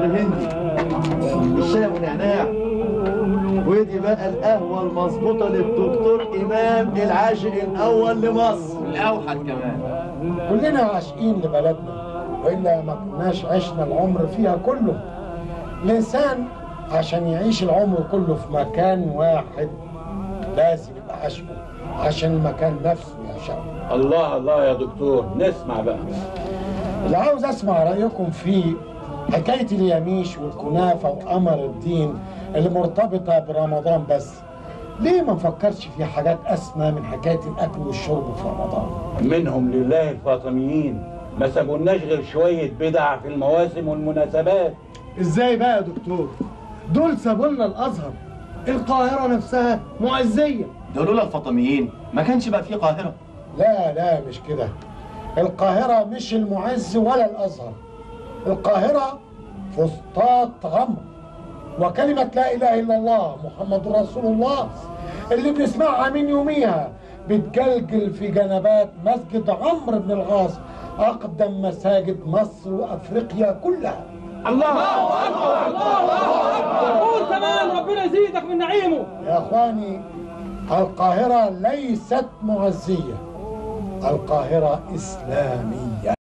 تمر هندي الشاي ونعناع ودي بقى القهوة المظبوطة للدكتور إمام العاشق الأول لمصر الأوحد كمان كلنا عاشقين لبلدنا والا ما كناش عشنا العمر فيها كله الانسان عشان يعيش العمر كله في مكان واحد لازم يبقى عاشقه عشان المكان نفسه يعشقه الله الله يا دكتور نسمع بقى اللي عاوز اسمع رايكم في حكايه اليميش والكنافه وقمر الدين اللي مرتبطه برمضان بس ليه ما نفكرش في حاجات اسمى من حكايه الاكل والشرب في رمضان منهم لله الفاطميين ما سابولناش غير شوية بدع في المواسم والمناسبات إزاي بقى يا دكتور دول سابوا لنا الأزهر القاهرة نفسها معزية دول لولا الفاطميين ما كانش بقى في قاهرة لا لا مش كده القاهرة مش المعز ولا الأزهر القاهرة فسطاط غمر وكلمة لا إله إلا الله محمد رسول الله اللي بنسمعها من يوميها بتجلجل في جنبات مسجد عمرو بن العاص أقدم مساجد مصر وأفريقيا كلها قول كمان ربنا يزيدك من نعيمه يا اخواني القاهرة ليست معزية القاهرة إسلامية